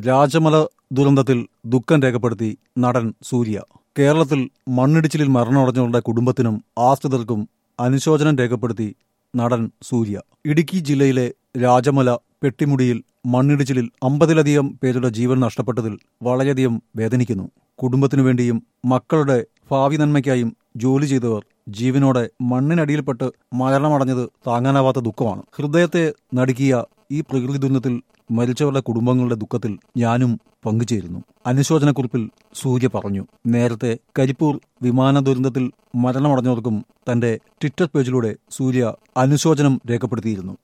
രാജമല ദുരന്തത്തിൽ ദുഃഖം രേഖപ്പെടുത്തി നടൻ സൂര്യ കേരളത്തിൽ മണ്ണിടിച്ചിലിൽ മരണമടഞ്ഞവരുടെ കുടുംബത്തിനും ആശ്രിതർക്കും അനുശോചനം രേഖപ്പെടുത്തി നടൻ സൂര്യ ഇടുക്കി ജില്ലയിലെ രാജമല പെട്ടിമുടിയിൽ മണ്ണിടിച്ചിലിൽ അമ്പതിലധികം പേരുടെ ജീവൻ നഷ്ടപ്പെട്ടതിൽ വളരെയധികം വേദനിക്കുന്നു കുടുംബത്തിനു വേണ്ടിയും മക്കളുടെ ഭാവി നന്മയ്ക്കായും ജോലി ചെയ്തവർ ജീവനോടെ മണ്ണിനടിയിൽപ്പെട്ട് മരണമടഞ്ഞത് താങ്ങാനാവാത്ത ദുഃഖമാണ് ഹൃദയത്തെ നടുക്കിയ ഈ പ്രകൃതി ദുരന്തത്തിൽ മരിച്ചവരുടെ കുടുംബങ്ങളുടെ ദുഃഖത്തിൽ ഞാനും പങ്കുചേരുന്നു അനുശോചനക്കുറിപ്പിൽ സൂര്യ പറഞ്ഞു നേരത്തെ കരിപ്പൂർ വിമാന ദുരന്തത്തിൽ മരണമടഞ്ഞവർക്കും തന്റെ ട്വിറ്റർ പേജിലൂടെ സൂര്യ അനുശോചനം രേഖപ്പെടുത്തിയിരുന്നു